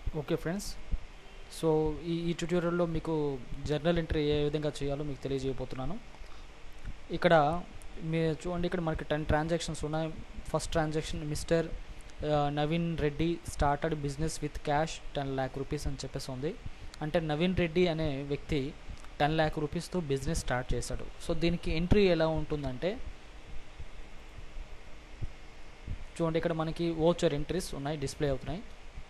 okay friends so ఈ ఈ ట్యూటోరియల్లో మీకు జర్నల్ ఎంట్రీ ఏ విధంగా చేయాలో మీకు తెలియజేయబోతున్నాను ఇక్కడ మీరు చూడండి ఇక్కడ మనకి టెన్ ట్రాన్సాక్షన్స్ ఉన్నాయి first transaction mister Naveen Reddy started business with cash ten lakh rupees అని చెప్పేసి ఉంది అంటే నవీన్ రెడ్డి అనే వ్యక్తి టెన్ ల్యాక్ రూపీస్తో బిజినెస్ స్టార్ట్ చేశాడు సో దీనికి ఎంట్రీ ఎలా ఉంటుందంటే చూడండి ఇక్కడ మనకి ఓచర్ ఎంట్రీస్ ఉన్నాయి డిస్ప్లే అవుతున్నాయి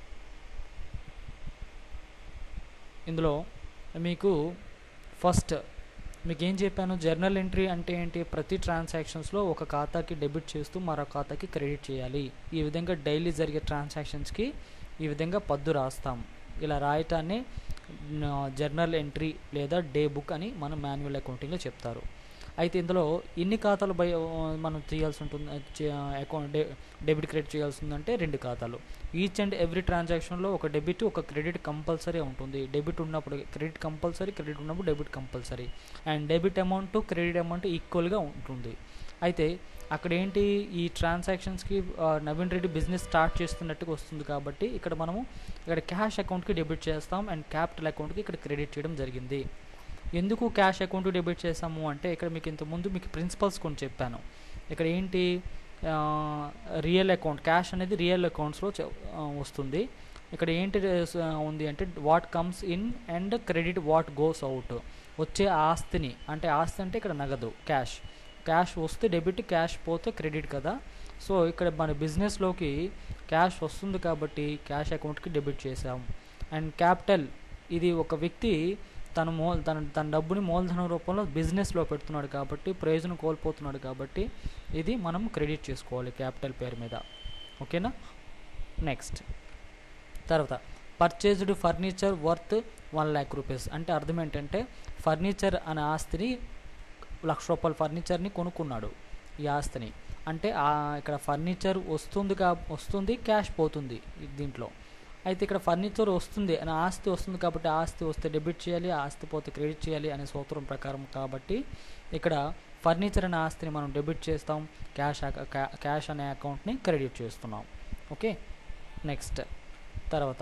ఇందులో మీకు ఫస్ట్ మీకు ఏం చెప్పాను జర్నల్ ఎంట్రీ అంటే ఏంటి ప్రతి ట్రాన్సాక్షన్స్లో ఒక ఖాతాకి డెబిట్ చేస్తూ మరో ఖాతాకి క్రెడిట్ చేయాలి ఈ విధంగా డైలీ జరిగే ట్రాన్సాక్షన్స్కి ఈ విధంగా పద్దు రాస్తాం ఇలా రాయటాన్ని జర్నల్ ఎంట్రీ లేదా డే బుక్ అని మనం మాన్యువల్ అకౌంటింగ్లో చెప్తారు అయితే ఇందులో ఎన్ని ఖాతాలు బై మనం చేయాల్సి ఉంటుంది అకౌంట్ డెబిట్ క్రెడిట్ చేయాల్సి ఉందంటే రెండు ఖాతాలు ఈచ్ అండ్ ఎవ్రీ ట్రాన్సాక్షన్లో ఒక డెబిట్ ఒక క్రెడిట్ కంపల్సరీ ఉంటుంది డెబిట్ ఉన్నప్పుడు క్రెడిట్ కంపల్సరీ క్రెడిట్ ఉన్నప్పుడు debit compulsory and debit amount credit amount ఈక్వల్గా ఉంటుంది అయితే అక్కడ ఏంటి ఈ ట్రాన్సాక్షన్స్కి నవీన్ రెడ్డి బిజినెస్ స్టార్ట్ చేస్తున్నట్టుగా వస్తుంది కాబట్టి ఇక్కడ మనము ఇక్కడ క్యాష్ అకౌంట్కి డెబిట్ చేస్తాం అండ్ క్యాపిటల్ అకౌంట్కి ఇక్కడ క్రెడిట్ చేయడం జరిగింది ఎందుకు క్యాష్ అకౌంట్ డెబిట్ చేసాము అంటే ఇక్కడ మీకు ఇంతకుముందు మీకు ప్రిన్సిపల్స్ కొన్ని చెప్పాను ఇక్కడ ఏంటి రియల్ అకౌంట్ క్యాష్ అనేది రియల్ అకౌంట్స్లో వస్తుంది ఇక్కడ ఏంటి ఉంది అంటే what comes in and credit what goes out వచ్చే ఆస్తిని అంటే ఆస్తి అంటే ఇక్కడ నగదు క్యాష్ క్యాష్ వస్తే డెబిట్ క్యాష్ పోతే క్రెడిట్ కదా సో ఇక్కడ మన బిజినెస్లోకి క్యాష్ వస్తుంది కాబట్టి క్యాష్ అకౌంట్కి డెబిట్ చేసాం అండ్ క్యాపిటల్ ఇది ఒక వ్యక్తి తను మూ తన తన డబ్బుని మూలధనం రూపంలో బిజినెస్లో పెడుతున్నాడు కాబట్టి ప్రయోజనం కోల్పోతున్నాడు కాబట్టి ఇది మనం క్రెడిట్ చేసుకోవాలి క్యాపిటల్ పేరు మీద ఓకేనా నెక్స్ట్ తర్వాత purchased furniture worth one lakh rupees అంటే అర్థం ఏంటంటే ఫర్నిచర్ అనే ఆస్తిని లక్ష రూపాయల ఫర్నిచర్ని కొనుక్కున్నాడు ఈ ఆస్తిని అంటే ఇక్కడ ఫర్నిచర్ వస్తుంది కా వస్తుంది క్యాష్ పోతుంది దీంట్లో అయితే ఇక్కడ ఫర్నిచర్ వస్తుంది అని ఆస్తి వస్తుంది కాబట్టి ఆస్తి వస్తే డెబిట్ చేయాలి ఆస్తి పోతే క్రెడిట్ చేయాలి అనే సూత్రం ప్రకారం కాబట్టి ఇక్కడ ఫర్నిచర్ అనే ఆస్తిని మనం డెబిట్ చేస్తాం క్యాష్ క్యాష్ అనే అకౌంట్ని క్రెడిట్ చేస్తున్నాం ఓకే నెక్స్ట్ తర్వాత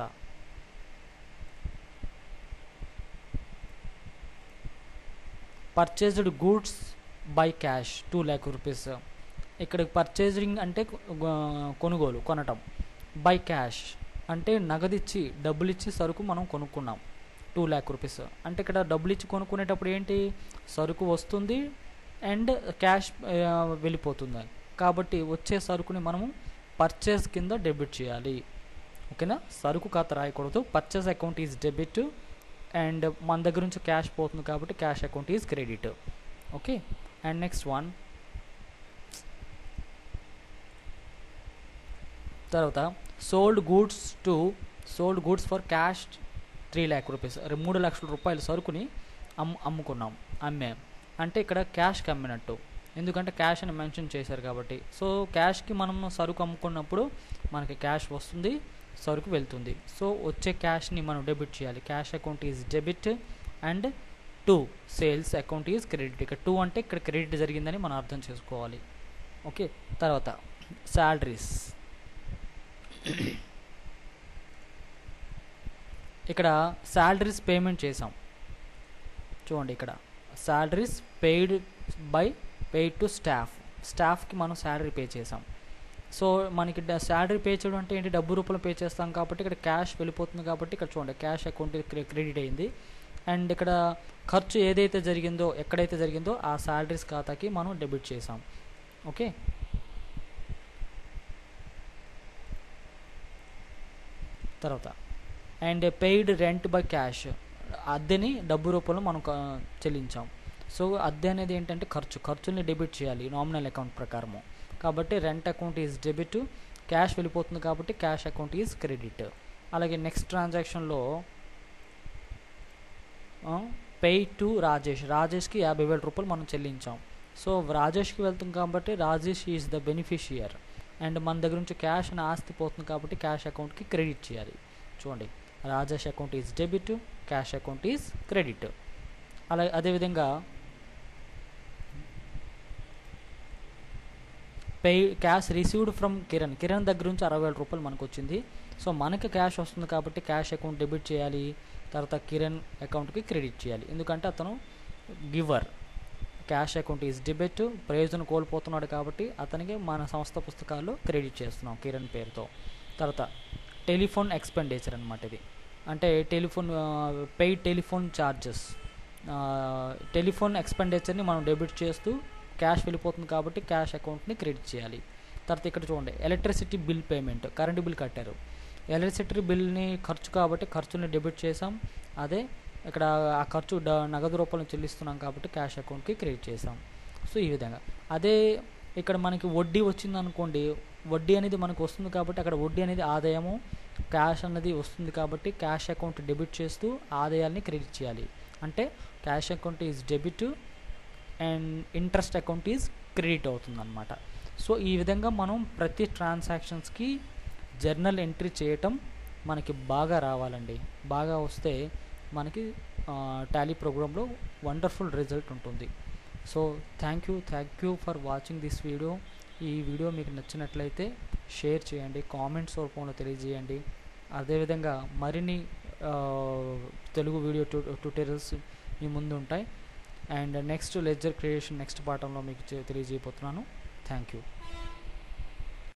purchased goods by cash two lakh rupees ఇక్కడ పర్చేజింగ్ అంటే కొనుగోలు కొనటం బై క్యాష్ అంటే నగదిచ్చి డబ్బులు ఇచ్చి సరుకు మనం కొనుక్కున్నాం టూ ల్యాక్ రూపీస్ అంటే ఇక్కడ డబ్బులు ఇచ్చి కొనుక్కునేటప్పుడు ఏంటి సరుకు వస్తుంది అండ్ క్యాష్ వెళ్ళిపోతుంది కాబట్టి వచ్చే సరుకుని మనము పర్చేస్ కింద డెబిట్ చేయాలి ఓకేనా సరుకు ఖాతా రాయకూడదు purchase account is debit and మన దగ్గర నుంచి క్యాష్ పోతుంది కాబట్టి cash account is credit okay and next one తర్వాత sold goods to sold goods for cash three lakh rupees మూడు లక్షల రూపాయల సరుకుని అమ్ అమ్ముకున్నాం అమ్మాం అంటే ఇక్కడ క్యాష్కి అమ్మినట్టు ఎందుకంటే క్యాష్ అని మెన్షన్ చేశారు కాబట్టి సో క్యాష్కి మనం సరుకు అమ్ముకున్నప్పుడు మనకి క్యాష్ వస్తుంది సరుకు వెళ్తుంది సో వచ్చే క్యాష్ని మనం డెబిట్ చేయాలి cash account is debit and two sales account is credit ఇక్కడ టూ అంటే ఇక్కడ క్రెడిట్ జరిగిందని మనం అర్థం చేసుకోవాలి ఓకే తర్వాత శాలరీస్ ఇక్కడ శాలరీస్ పేమెంట్ చేసాం చూడండి ఇక్కడ salaries paid by paid to staff స్టాఫ్కి మనం శాలరీ పే చేసాం సో మనకి శాలరీ పే చేయడం అంటే ఏంటి డబ్బు రూపంలో పే చేస్తాం కాబట్టి ఇక్కడ క్యాష్ వెళ్ళిపోతుంది కాబట్టి ఇక్కడ చూడండి క్యాష్ అకౌంట్ క్రెడిట్ అయింది అండ్ ఇక్కడ ఖర్చు ఏదైతే జరిగిందో ఎక్కడైతే జరిగిందో ఆ శాలరీస్ ఖాతాకి మనం డెబిట్ చేసాం ఓకే తర్వాత and paid rent by cash అద్దెని డబ్బు రూపంలో మనం చెల్లించాం సో అద్దె అనేది ఏంటంటే ఖర్చు ఖర్చుల్ని డెబిట్ చేయాలి నామినల్ అకౌంట్ ప్రకారము కాబట్టి rent account is debit cash వెళ్ళిపోతుంది కాబట్టి క్యాష్ అకౌంట్ ఈజ్ క్రెడిట్ అలాగే నెక్స్ట్ ట్రాన్సాక్షన్లో పే టు రాజేష్ రాజేష్కి యాభై వేల రూపాయలు మనం చెల్లించాం సో రాజేష్కి వెళ్తుంది కాబట్టి Rajesh is the beneficiary and మన దగ్గర నుంచి క్యాష్ అని ఆస్తి పోతుంది కాబట్టి క్యాష్ అకౌంట్కి క్రెడిట్ చేయాలి చూడండి Rajesh account is debit cash account is credit అలా అదేవిధంగా pay cash received from Kiran Kiran దగ్గర నుంచి అరవై వేల రూపాయలు మనకు వచ్చింది సో మనకి క్యాష్ వస్తుంది కాబట్టి క్యాష్ అకౌంట్ డెబిట్ చేయాలి తర్వాత కిరణ్ అకౌంట్కి క్రెడిట్ చేయాలి ఎందుకంటే అతను giver cash account is debit ప్రయోజనం కోల్పోతున్నాడు కాబట్టి అతనికి మన సంస్థ పుస్తకాల్లో క్రెడిట్ చేస్తున్నాం కిరణ్ పేరుతో తర్వాత టెలిఫోన్ ఎక్స్పెండిచర్ అనమాట ఇది అంటే telephone paid telephone charges telephone ఎక్స్పెండిచర్ని మనం డెబిట్ చేస్తూ క్యాష్ వెళ్ళిపోతుంది కాబట్టి క్యాష్ అకౌంట్ని క్రెడిట్ చేయాలి తర్వాత ఇక్కడ చూడండి electricity bill payment current bill కట్టారు ఎలక్ట్రిసిటీ బిల్ని ఖర్చు కాబట్టి ఖర్చుని డెబిట్ చేసాం అదే ఇక్కడ ఆ ఖర్చు డ నగదు రూపంలో చెల్లిస్తున్నాం కాబట్టి క్యాష్ అకౌంట్కి క్రెడిట్ చేసాం సో ఈ విధంగా అదే ఇక్కడ మనకి వడ్డీ వచ్చింది అనుకోండి వడ్డీ అనేది మనకు వస్తుంది కాబట్టి అక్కడ వడ్డీ అనేది ఆదాయము క్యాష్ అన్నది వస్తుంది కాబట్టి క్యాష్ అకౌంట్ డెబిట్ చేస్తూ ఆదాయాల్ని క్రెడిట్ చేయాలి అంటే cash account is debit and interest account is credit అవుతుంది అనమాట సో ఈ విధంగా మనం ప్రతి ట్రాన్సాక్షన్స్కి జర్నల్ ఎంట్రీ చేయటం మనకి బాగా రావాలండి బాగా వస్తే మనకి టాలీ ప్రోగ్రాంలో వండర్ఫుల్ రిజల్ట్ ఉంటుంది so thank you thank you for watching this video ఈ వీడియో మీకు నచ్చినట్లయితే షేర్ చేయండి కామెంట్స్ రూపంలో తెలియజేయండి అదేవిధంగా మరిన్ని తెలుగు వీడియో ట్యూటోరియల్స్ మీ ముందు ఉంటాయి and next ledger creation next పాఠంలో మీకు తెలియజేయబోతున్నాను థ్యాంక్ యూ